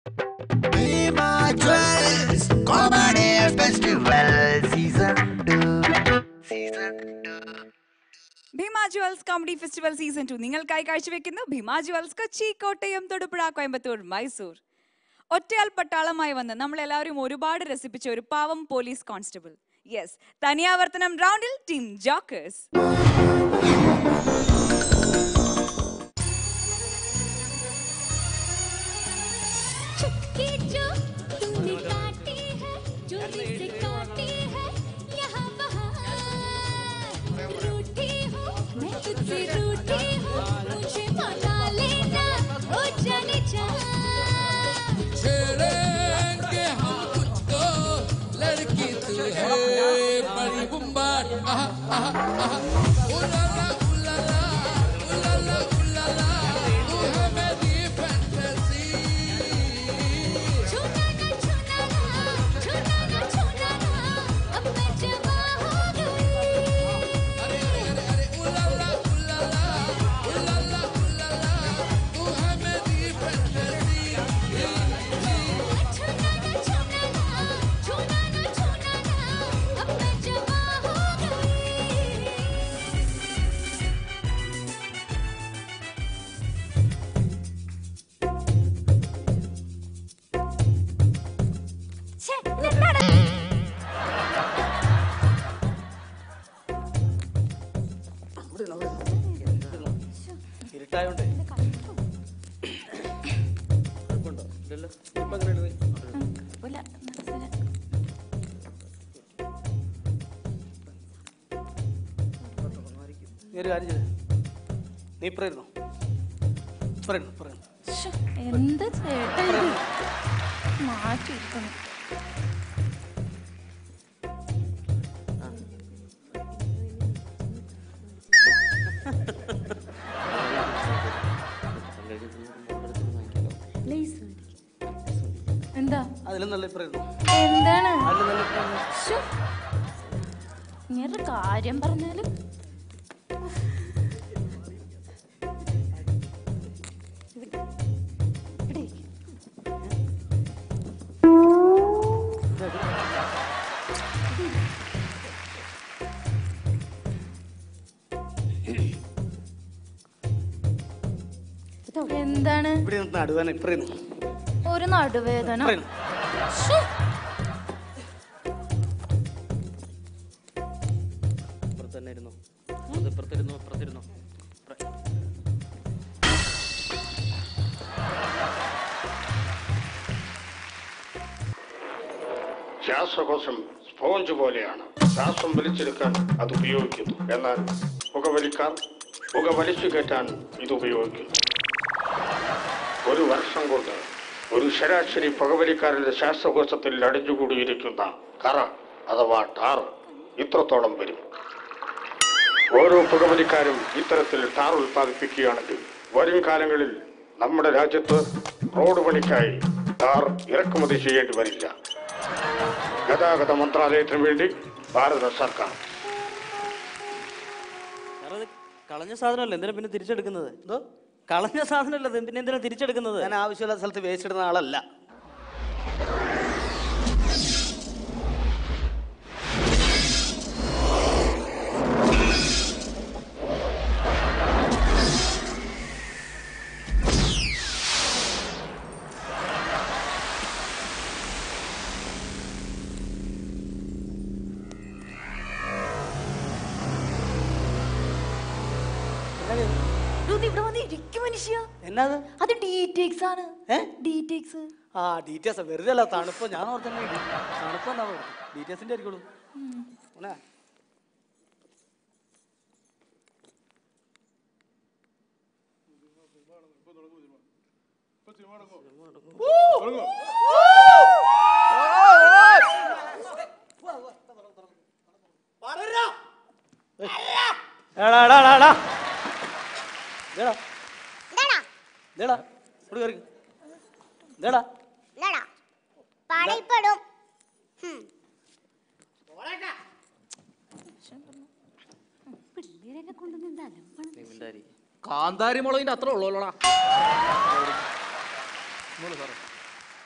Comedy Festival Season 2 Season 2 Bhima jewels comedy festival season two നിങ്ങൾക്കായി കാഴ്ചവെക്കുന്നു ഭീമ ജുവൽസ് കൊച്ചി കോട്ടയം തൊടുപുഴ കോയമ്പത്തൂർ മൈസൂർ ഒറ്റയാൾ പട്ടാളമായി വന്ന് നമ്മളെല്ലാവരും ഒരുപാട് രസിപ്പിച്ച ഒരു പാവം പോലീസ് കോൺസ്റ്റബിൾ യെസ് തനിയാവർത്തനം റൗണ്ടിൽ ടീം ജോക്കേഴ്സ് चुटकी जो तूने काटी है चोरी से काटी है यहाँ वहाँ रूठी हूँ मैं तुझसे रूठी हूँ मुझे मना लेना ओ जाने जा छेड़ेंगे हम तुझको लड़की तू है बड़ी बुम्बाट आहा आहा आहा उलाला उलाला उलाला उलाला तू है मेरी फैंटेसी छूना ना छूना ना छूना ना छूना ना अब मैं जवा हो गई अरे अरे अरे उलाला उलाला उलाला उलाला तू है मेरी फैंटेसी छूना ना छूना ना छूना ना छूना ना अब मैं जवा हो गई ഛേ, നിർത്തടാ. ഇരുട്ടായോണ്ടേ കുഴപ്പമുണ്ടോ ഇല്ലല്ലോ ഇപ്പൊ എങ്ങനെയാണ് പോയി നീ ഒരു കാര്യം ചെയ്തേ നീ ഇപ്പറായിരുന്നോ പറയുന്നു പറയുന്നു ശ്ശോ, എന്താ ചേട്ടാ ഇത് മാറ്റിയിരിക്കണം എന്താ അതിലും നല്ല ഇപ്പറായിരുന്നു എന്താണ് അതിലും നല്ല ഇപ്പറായിരുന്നു ശ്ശോ. ഇങ്ങനൊരു കാര്യം പറഞ്ഞാലും എന്താണ് ഇവിടെ നിന്ന് നടുവാൻ ഇപ്പറായിരുന്നു ഒരു നടുവേദന പറയുന്നു ശ്ശോ. ഇപ്പുറത്ത് തന്നെ ഇരുന്നോ അത് ഇപ്പുറത്തിരുന്നോ ഇപ്പുറത്തിരുന്നോ ഇപ്പുറ- ശ്വാസകോശം സ്പോഞ്ച് പോലെയാണ് ശ്വാസം വലിച്ചെടുക്കാൻ അത് ഉപയോഗിക്കുന്നു എന്നാൽ പുകവലിക്കാർ പുക വലിച്ചു കയറ്റാൻ ഇത് ഉപയോഗിക്കുന്നു ഒരു വർഷം കൊണ്ട് ഒരു ശരാശരി പുകവലിക്കാരന്റെ ശ്വാസകോശത്തിൽ അടിഞ്ഞുകൂടിയിരിക്കുന്ന കറ അഥവാ ടാർ ഇത്രത്തോളം വരും ഓരോ പുകവലിക്കാരും ഇത്തരത്തിൽ ടാർ ഉൽപ്പാദിപ്പിക്കുകയാണെങ്കിൽ വരും കാലങ്ങളിൽ നമ്മുടെ രാജ്യത്ത് റോഡ് പണിക്കായി ടാർ ഇറക്കുമതി ചെയ്യേണ്ടി വരില്ല ഗതാഗത മന്ത്രാലയത്തിന് വേണ്ടി ഭാരത സർക്കാർ സാറേ ഇത് കളഞ്ഞ സാധനമല്ല എന്തിനാ പിന്നെ തിരിച്ചെടുക്കുന്നത് എന്തോ കളഞ്ഞ സാധനമല്ല ഇത് പിന്നെ എന്തിനാ തിരിച്ചെടുക്കുന്നത് ഞാൻ ആവശ്യമുള്ള സ്ഥലത്ത് വേസ്റ്റ് ഇടുന്ന ആളല്ല രുതി, ഇവിടെ വന്ന് ഇരിക്കും മനുഷ്യ എന്നാത് അത് ഡീറ്റെക്സ് ആണ് ഏ? ഡീറ്റെക്സ് ആ ഡീറ്റെയിൽസ് വെറുതെ അല്ല തണുപ്പ് ഞാൻ ഓർത്തന്നെ തണുപ്പ് എന്നാ ഡീറ്റെയിൽസിന്റെ ആയിരിക്കുള്ളൂ ഉണ. എടാ, എടാ, എടാ, എടാ. ഇതെടാ. ഇതെടാ. ഇങ്ങോട്ട് കേറിക്ക്. ഇതെടാ. പാടയിപ്പെടും പിള്ളേരെന്നെ കൊണ്ടുവന്ന് കാന്താരി മുളകിന്റെ അത്ര ഉള്ളൂല്ലോടാ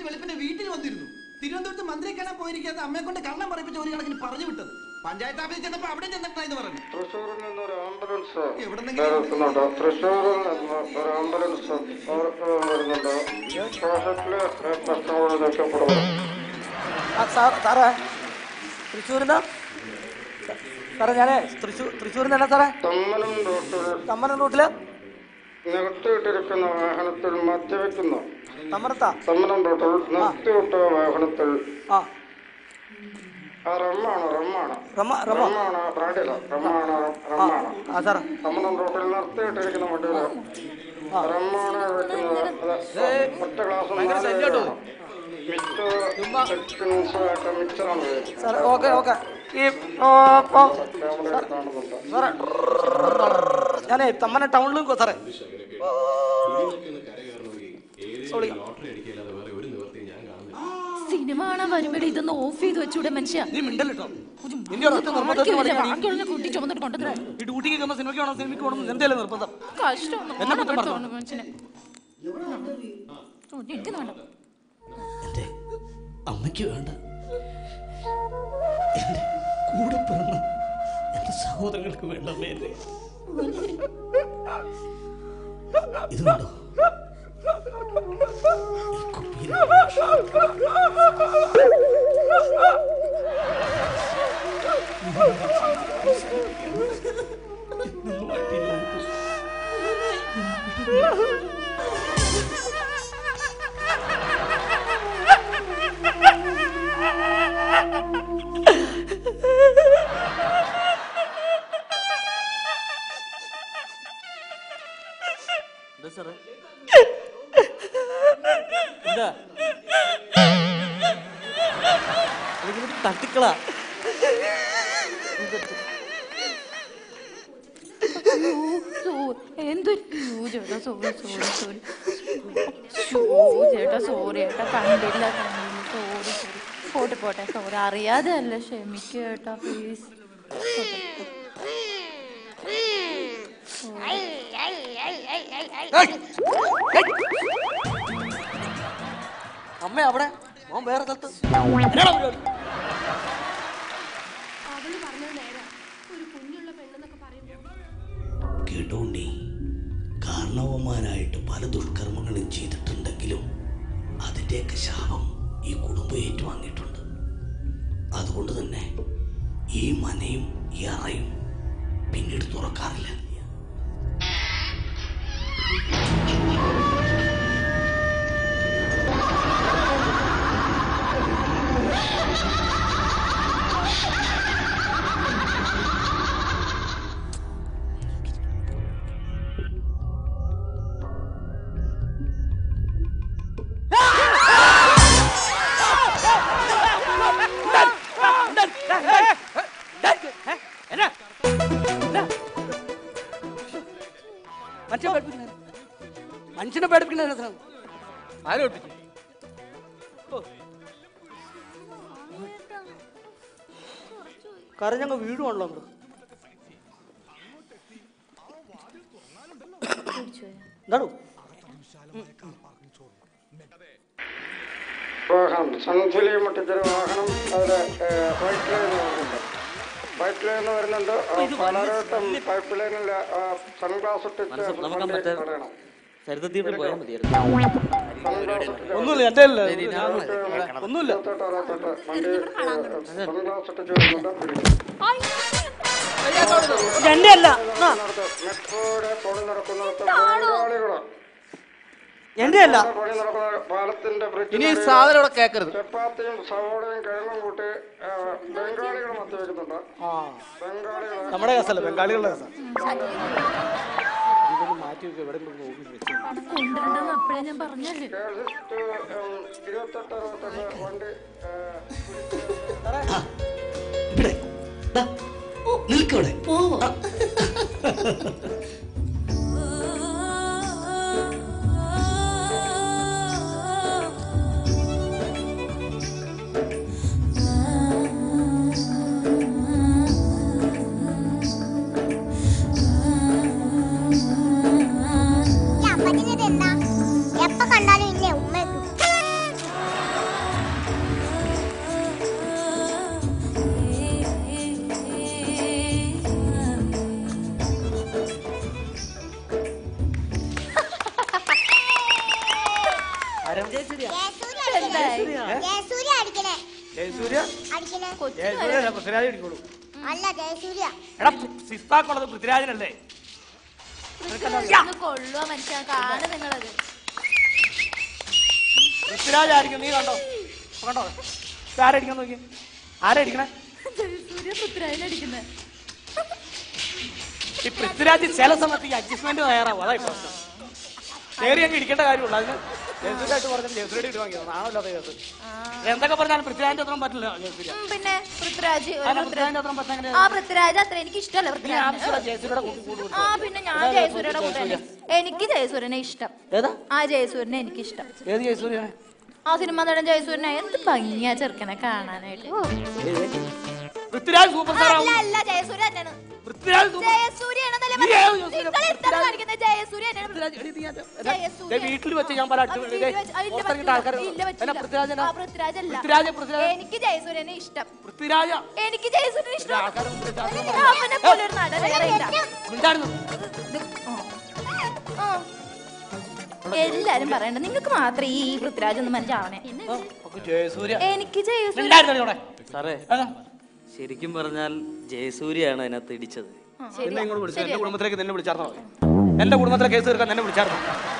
ഇന്ന് വെളുപ്പിന്റെ വീട്ടിൽ വന്നിരുന്നു തിരുവനന്തപുരത്ത് മന്ത്രിയെ കാണാൻ പോയിരിക്കാത്ത അമ്മയെ കൊണ്ട് കള്ളം പറയിപ്പിച്ച ഒരു കണക്കിന് പറഞ്ഞു വിട്ടത് പഞ്ചായത്ത് ഓഫീസിൽ ചെന്നപ്പോ അവിടെ ചെന്നിട്ടായിരുന്നു പറഞ്ഞു തൃശ്ശൂരിൽ നിന്നൊരു ആംബുലൻസ് എവിടെന്നെങ്കിലും വരുന്നുണ്ട് തൃശ്ശൂരിൽ നിന്ന് ഒരു ആംബുലൻസ് വരുന്നുണ്ട് ശ്വാസത്തില് പ്രശ്നങ്ങൾ രക്ഷപ്പെടുന്നു ആ, സാർ- സാറേ തൃശ്ശൂരിന്നാ സാറേ ഞാനേ തൃശ്ശൂർ തൃശ്ശൂരിൽ നിന്നല്ല സാറേ തമ്മനം റോട്ടിൽ തമ്മനം റൂട്ടില് നിർത്തിയിട്ടിരിക്കുന്ന വാഹനത്തിൽ മദ്യവെക്കുന്നു തമ്മനത്താ തമ്മനം റോട്ടിൽ നിർത്തിവിട്ട വാഹനത്തിൽ ആ ആ റമ്മാണ് റമ്മാണ് റമ റമ റമ്മാണ് ബ്രാൻഡില റമ്മാണ് റമ്മാണ് ആ സാറേ തമ്മനം റോട്ടിൽ നിർത്തിയിട്ടിരിക്കുന്ന വണ്ടിയില് റമ്മാണ് വെക്കുന്നത് അത് ഒറ്റ ഗ്ലാസ് മിക്സർ മിക്സറാണ് സാറേ ഓക്കെ ഓക്കെ ഈ ഓ, ഓ, ക്യാമറയിൽ കാണുന്നുണ്ട് സാറേ ഞാനേ തമ്മന ടൗണിലും കൊ- സാറേ സിനിമ കാണാൻ വരുമ്പോഴേ ഇതൊന്ന് ഓഫ് ചെയ്ത് വെച്ചൂടെ മനുഷ്യ നീ മിണ്ടല്ലോ നിന്റെ ഒരൊറ്റ നിർബന്ധത്തിന് വേണ്ടിയാണ് ഈ- ബാക്കിയുള്ള കൂട്ടി ചുമന്നിട്ട് കൊണ്ടുവന്നേ ഈ ഡ്യൂട്ടിക്ക് വന്ന സിനിമയ്ക്ക് വേണം സിനിമയ്ക്ക് വേണം എന്തേലും നിർബന്ധം കഷ്ടം എന്നെ കുറ്റം പറഞ്ഞോ? മനുഷ്യനെ ഓ, എനിക്ക് വേണ്ട എൻ്റെ അമ്മയ്ക്ക് വേണ്ട എൻ്റെ കൂടെ പിറന്ന എൻ്റെ സഹോദരങ്ങൾക്ക് വേണ്ട അമ്മ എന്നെ ഇത് കണ്ടോ ഈ കുപ്പിയിൽ ഇതൊന്ന് മാറ്റി നോക്കൂ. എന്താ സാറേ എന്താ എനിക്കിത് തട്ടിക്കളാ എന്തൊരു ചേട്ടാ സോറി സോറി സോറി ചേട്ടാ സോറി ചേട്ടാ കണ്ടില്ല കണ്ടില്ല സോറി സോറി പോട്ടെ പോട്ടെ സോറി അറിയാതെ അല്ല ക്ഷമിക്കുക ചേട്ടാ പ്ലീസ് അമ്മ അവിടെ മോൻ വേറെ സ്ഥലത്ത് എന്നാടാ പരിപാടി? കേട്ടോണ്ടി കാരണവന്മാരായിട്ട് പല ദുഷ്കർമ്മങ്ങളും ചെയ്തിട്ടുണ്ടെങ്കിലും അതിൻ്റെയൊക്കെ ശാപം ഈ കുടുംബം ഏറ്റുവാങ്ങിയിട്ടുണ്ട് അതുകൊണ്ട് തന്നെ ഈ മനയും ഈ അറയും പിന്നീട് തുറക്കാറില്ല മനുഷ്യനെ പേടിപ്പിക്കണ മനുഷ്യനെ പേടിപ്പിക്കണ രസം ആരും പേടിപ്പിച്ചു കരഞ്ഞങ്ങ് വീടുവാണല്ലോ നമ്മള് എന്താണോ വാഹനം സന്ധിലി മുട്ടിച്ചൊരു വാഹനം അതില് പൈപ്പ് ലൈൻ വരുന്നുണ്ട് പൈപ്പ് ലൈൻ വരുന്നുണ്ട് ആ, പലരോട്ടും പൈപ്പ് ലൈനിൽ സൺഗ്ലാസ് ഇട്ടിട്ട് മനസ്സ് നമുക്ക് വണ്ടി മറ്റേ തടയണം സരിത തിയേറ്ററിൽ പോയാൽ മതിയായിരുന്നു സൺഗ്ലാസ് ഇട്ടിട്ട് ഒന്നുമില്ല എന്റെ അല്ലേ ഒന്നുമില്ല തൊട്ട് അകത്തോട്ട് വണ്ടി സൺഗ്ലാസ് ഇട്ടിട്ട് വരുന്നുണ്ട് പിടിക്കും എന്റെ അല്ല എന്നാ, മെട്രോയുടെ പണി നടക്കുന്നിടത്ത് ബംഗാളികള് എന്റെ അല്ല പണി നടക്കുന്ന പാലത്തിന്റെ ഇനി ഈ ബ്രിഡ്ജിന് സാധനം ഇവിടെ കേക്കരുത് ചപ്പാത്തിയും സവോളയും കിഴങ്ങും കൂട്ടി ആ, ബംഗാളികൾ മത്തി വെക്കുന്നുണ്ട് ആ ബംഗാളികൾ നമ്മുടെ കേസല്ല ബംഗാളികളുടെ കേസാ ഇതൊന്ന് മാറ്റി വെക്കുക എവിടെ ഓഫീസ് വെച്ചു കൊണ്ടുവരണ്ടെന്ന് അപ്പഴേ ഞാൻ പറഞ്ഞല്ലേ ഇരുപത്തെട്ട് അറുപത്തെട്ട് വണ്ടി ആ, ആ, ഇവിടെ ദാ, നിൽക്കവിടെ ആ. ഈ അപ്പച്ചനെന്താ എപ്പ കണ്ടാലും ഇല്ലേ ഉമ്മ ജയസൂര്യ അടിക്കണേ ജയസൂര്യ അടിക്കണേ ജയസൂര്യ അല്ല, പൃഥ്വിരാജ് അടിക്കോളൂ അല്ല ജയസൂര്യ എടാ സിസ്പാക്കുള്ളത് പൃഥ്വിരാജനല്ലേ ഒന്ന് കൊള്ളുക മനുഷ്യ കാണു നിങ്ങളത് പൃഥ്വിരാജ് ആയിരിക്കും നീ കണ്ടോ ഇപ്പൊ കണ്ടോ ഇത് ആരടിക്കാൻ നോക്കി ആരടിക്കണേ സൂര്യ പൃഥ്വിരാജിലടിക്കുന്നത് ഈ പൃഥ്വിരാജ് ചില സമയത്ത് ഈ അഡ്ജസ്റ്റ്മെന്റ് തയ്യാറാവും അതായി പ്രശ്നം കയറി അങ്ങ് ഇരിക്കേണ്ട കാര്യമുള്ളൂ അതിന് ജയസൂര്യായിട്ട് പറഞ്ഞാൽ ജയസൂര്യ ഇട്ട് വാങ്ങിയത് നാണല്ലാത്ത കേസ് എന്തൊക്കെ പറഞ്ഞാലും പൃഥ്വിരാജിന്റെ അത്രയും പറ്റില്ല ജയസൂര്യ ഉം, പിന്നെ പൃഥ്വിരാജ് ഒരു അല്ല, പൃഥ്വിരാജ് പൃഥ്വിരാജിന്റെ അത്രയും പറ്റാൻ എങ്ങനെയാ? ആ പൃഥ്വിരാജ് അത്ര എനിക്ക് ഇഷ്ടമല്ല പിന്നെ ഞാൻ പൃഥ്വിരാജ് ജയസൂര്യയുടെ കൂട്ടി കൂട്ടി ആ പിന്നെ ഞാൻ ഏതാ ജയസൂര്യയുടെ കൂടെ ജയസൂര്യ? എനിക്ക് ജയസൂര്യനെ ഇഷ്ടം ഏതാ ആ ജയസൂര്യനെ എനിക്ക് ഇഷ്ടം ഏത് ജയസൂര്യ ആ സിനിമ നടൻ ജയസൂര്യനെ എന്ത് ഭംഗിയാ ചെറുക്കനെ കാണാനായിട്ട് ഓ. പൃഥ്വിരാജ് സൂപ്പർ സ്റ്റാർ അല്ല അല്ല ജയസൂര്യ തന്നെയാണ് പൃഥ്വിരാജ് സൂപ്പർ ജയസൂര്യയാണെന്നല്ലേ നീ ഏത് ജയസൂര്യ? നിങ്ങൾ എന്താണ് കാണിക്കുന്നത് ജയസൂര്യ ദേ വീട്ടിൽ വെച്ച് ഞാൻ പല അടിച്ചു പുറത്തിറങ്ങിയിട്ട് ആൾക്കാർ എന്നാ പൃഥ്വിരാജ് എന്നാ? പൃഥ്വിരാജ് പൃഥ്വിരാജ് എനിക്ക് ജയസൂര്യനെ ഇഷ്ടം പൃഥ്വിരാജ എനിക്ക് ജയസൂര്യനെ ഇഷ്ടം ആൾക്കാർ അവനെ പോലെ ഒരു നടൻ വേറെ ഇല്ല മിണ്ടായിരുന്നു ആ. എല്ലാരും പറയണ്ട നിങ്ങൾക്ക് മാത്രം ഈ പൃഥ്വിരാജ് ഒന്ന് മനസ്സിലാവണേ ജയസൂര്യ എനിക്ക് ജയസൂര്യ മിണ്ടായിരുന്നു ഇവിടെ സാറേ ശരിക്കും പറഞ്ഞാൽ ജയസൂര്യയാണ് അതിനകത്ത് ഇടിച്ചത് എന്നെ ഇങ്ങോട്ട് വിളിച്ചു എന്റെ കുടുംബത്തിലേക്ക് നിന്നെ വിളിച്ചാർന്നോ എന്റെ കുടുംബത്തിലെ കേസ് തീർക്കാൻ നിന്നെ വിളിച്ചാർന്നോ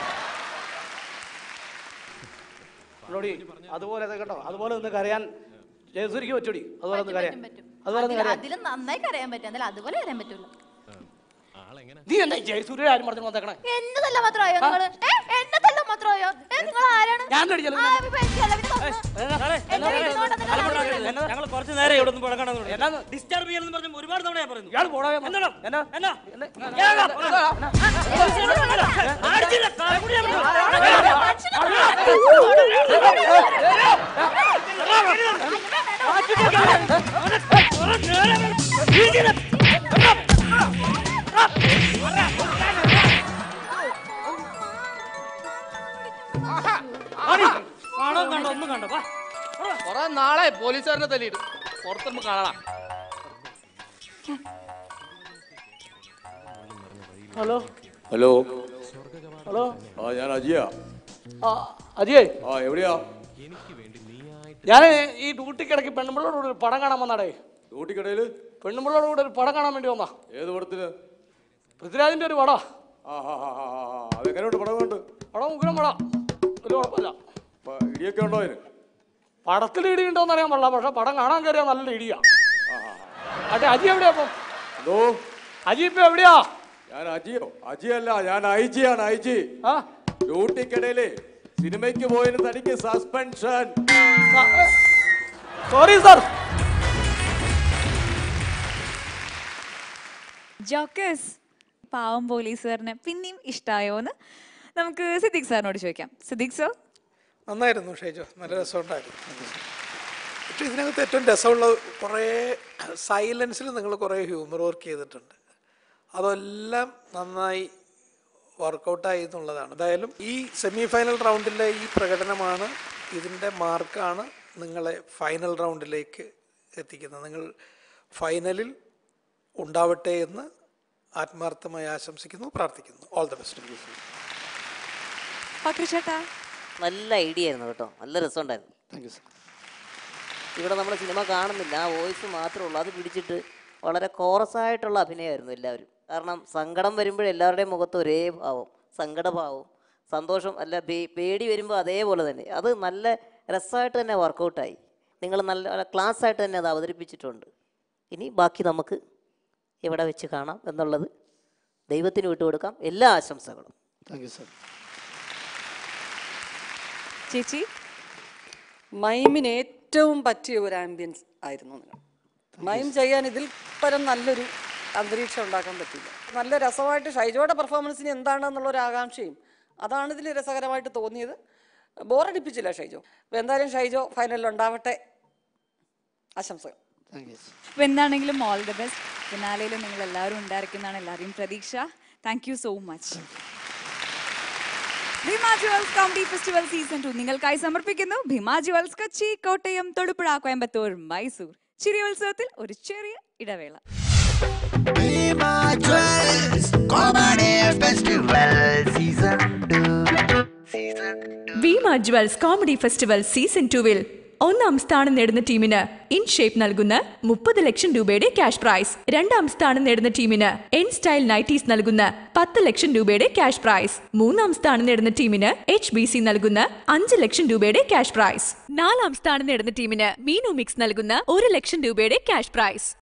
നോടി അതുപോലെ ഇത് കേട്ടോ അതുപോലെ ഒന്ന് കരയാൻ ജയസൂരിക്ക് പറ്റൂടി അതുപോലെ ഒന്ന് കരയാൻ അതുപോലെ ഒന്ന് കരയാൻ അതിൽ നന്നായി കരയാൻ പറ്റും എന്നാലും അതുപോലെ കരയാൻ പറ്റൂല നീ എന്താ ജയസൂര്യ ആരും പറഞ്ഞു വന്നേക്കണേ എന്റെ തല്ല മാത്രമായോ നിങ്ങള് ഏ, എന്റെ തല്ല മാത്രമായോ ഏ, നിങ്ങൾ ആരാണ് ഞാൻ അടിച്ചല്ലോ ആ, ഇപ്പൊ എനിക്ക് ചെലവിന് തന്നു. എന്റെ വീട്ടിൽ കൊണ്ട് നിങ്ങൾ ആരാണ്? ഞങ്ങൾ കുറച്ച് നേരം ഇവിടെ നിന്ന് പഴക്കണം ഡിസ്റ്റർബ് ചെയ്യണമെന്ന് പറഞ്ഞ് ഒരുപാട് തവണ ഞാൻ പറയുന്നു ഇയാൾ പോടാ എന്താണ്? എന്നാ എന്നാ? കാണോ കണ്ടോ ഒന്നും കണ്ടോ വാ കൊറേ നാളെ പോലീസുകാരനെ തല്ലിയിട്ട് പുറത്തുമ്പോ കാണാം ഹലോ ഹലോ ഹലോ ആ ഞാൻ അജിയ ആ അജിയേ ആ എവിടെയാ ഞാൻ ഈ ഡ്യൂട്ടിക്കിടയ്ക്ക് പെണ്ണുമ്പിള്ളോട് കൂടെ ഒരു പടം കാണാൻ വന്നാടേ ഡ്യൂട്ടിക്കിടയില് പെണ്ണുമ്പിള്ളോട് കൂടെ ഒരു പടം കാണാൻ വേണ്ടി വന്നാ ഏത് പടത്തിന് പൃഥ്വിരാജിന്റെ ഒരു പടാ ആ ആ ആ ആ, ആ അതെങ്ങനെയുണ്ട് പടം കൊണ്ട് പടം ഉഗ്രം പടാ ഒരു കുഴപ്പമില്ല പ- ഇടിയൊക്കെ ഉണ്ടോ അതിന് പടത്തിൽ ഇടി ഉണ്ടോന്ന് അറിയാൻ പാടില്ല പക്ഷെ പടം കാണാൻ കയറിയാ നല്ല ഇടിയാ അട്ടെ അജി എവിടെയാ അപ്പം എന്തോ അജി ഇപ്പൊ എവിടെയാ ഞാൻ അജിയോ അജിയല്ല ഞാൻ ഐജിയാണ് ഐജി ആ ഡ്യൂട്ടിക്കിടയില് സിനിമയ്ക്ക് പോയതിന് തനിക്ക് സസ്പെൻഷൻ സോറി സാർ ജോക്കേഴ്സ് പാവം പോലീസുകാരനെ പിന്നെയും ഇഷ്ടായോന്ന് നമുക്ക് സിദ്ദിഖ് സാറിനോട് ചോദിക്കാം സിദ്ദിഖ് സർ നന്നായിരുന്നു ഷൈജോ നല്ല രസമുണ്ടായിരുന്നു പക്ഷേ ഇതിനകത്ത് ഏറ്റവും രസമുള്ള കുറേ സൈലൻസിൽ നിങ്ങൾ കുറേ ഹ്യൂമർ വർക്ക് ചെയ്തിട്ടുണ്ട് അതെല്ലാം നന്നായി വർക്കൗട്ടായി എന്നുള്ളതാണ് എന്തായാലും ഈ സെമി ഫൈനൽ റൗണ്ടിലെ ഈ പ്രകടനമാണ് ഇതിൻ്റെ മാർക്കാണ് നിങ്ങളെ ഫൈനൽ റൗണ്ടിലേക്ക് എത്തിക്കുന്നത് നിങ്ങൾ ഫൈനലിൽ ഉണ്ടാവട്ടെ എന്ന് ആത്മാർത്ഥമായി ആശംസിക്കുന്നു പ്രാർത്ഥിക്കുന്നു ഓൾ ദ ബെസ്റ്റ് പക്രിച്ചേട്ടാ നല്ല ഐഡിയ ആയിരുന്നു കേട്ടോ നല്ല രസമുണ്ടായിരുന്നു ഇവിടെ നമ്മൾ സിനിമ കാണുന്നില്ല ആ വോയിസ് മാത്രമേ ഉള്ളൂ അത് പിടിച്ചിട്ട് വളരെ കോറസ് ആയിട്ടുള്ള അഭിനയമായിരുന്നു എല്ലാവരും കാരണം സങ്കടം വരുമ്പോൾ എല്ലാവരുടെയും മുഖത്ത് ഒരേ ഭാവം സങ്കടഭാവം സന്തോഷം അല്ല പേ- പേടി വരുമ്പോൾ അതേപോലെ തന്നെ അത് നല്ല രസമായിട്ട് തന്നെ വർക്കൗട്ടായി നിങ്ങൾ നല്ല ക്ലാസ് ആയിട്ട് തന്നെ അത് അവതരിപ്പിച്ചിട്ടുണ്ട് ഇനി ബാക്കി നമുക്ക് ഇവിടെ വെച്ച് കാണാം എന്നുള്ളത് ദൈവത്തിന് വിട്ടുകൊടുക്കാം എല്ലാ ആശംസകളും താങ്ക് യു സാർ ചേച്ചി മൈമിന് ഏറ്റവും പറ്റിയ ഒരു ആംബിയൻസ് ആയിരുന്നു നിങ്ങൾ മൈം ചെയ്യാൻ ഇതിൽ പരം നല്ലൊരു അന്തരീക്ഷം ഉണ്ടാക്കാൻ പറ്റില്ല നല്ല രസമായിട്ട് ഷൈജോയുടെ പെർഫോമൻസിന് എന്താണെന്നുള്ള ഒരു ആകാംക്ഷയും അതാണ് ഇതിൽ രസകരമായിട്ട് തോന്നിയത് ബോറടിപ്പിച്ചില്ല ഷൈജോ അപ്പോൾ എന്തായാലും ഷൈജോ ഫൈനലിൽ ഉണ്ടാവട്ടെ ആശംസകൾ അപ്പൊ എന്താണെങ്കിലും ഓൾ ദ ബെസ്റ്റ് ഫിനാലയിൽ നിങ്ങൾ എല്ലാവരും ഉണ്ടായിരിക്കുന്നതാണ് എല്ലാവരെയും പ്രതീക്ഷ thank you so much Bhima jewels comedy festival season two നിങ്ങൾക്കായി സമർപ്പിക്കുന്നു ഭീമാ ജുവൽസ് കൊച്ചി കോട്ടയം തൊടുപുഴ കോയമ്പത്തൂർ മൈസൂർ ചിരിയോത്സവത്തിൽ ഒരു ചെറിയ ഇടവേള Bima Jewels Comedy Festival Season 2 Season 2 Bhima jewels comedy festival season ടുവിൽ ഒന്നാം സ്ഥാനം നേടുന്ന ടീമിന് ഇൻ ഷേപ്പ് നൽകുന്ന മുപ്പത് ലക്ഷം രൂപയുടെ ക്യാഷ് പ്രൈസ് രണ്ടാം സ്ഥാനം നേടുന്ന ടീമിന് എൻ സ്റ്റൈൽ നൈറ്റീസ് നൽകുന്ന പത്ത് ലക്ഷം രൂപയുടെ ക്യാഷ് പ്രൈസ് മൂന്നാം സ്ഥാനം നേടുന്ന ടീമിന് എച്ച് ബി സി നൽകുന്ന അഞ്ച് ലക്ഷം രൂപയുടെ ക്യാഷ് പ്രൈസ് നാലാം സ്ഥാനം നേടുന്ന ടീമിന് മീനു മിക്സ് നൽകുന്ന ഒരു ലക്ഷം രൂപയുടെ ക്യാഷ് പ്രൈസ്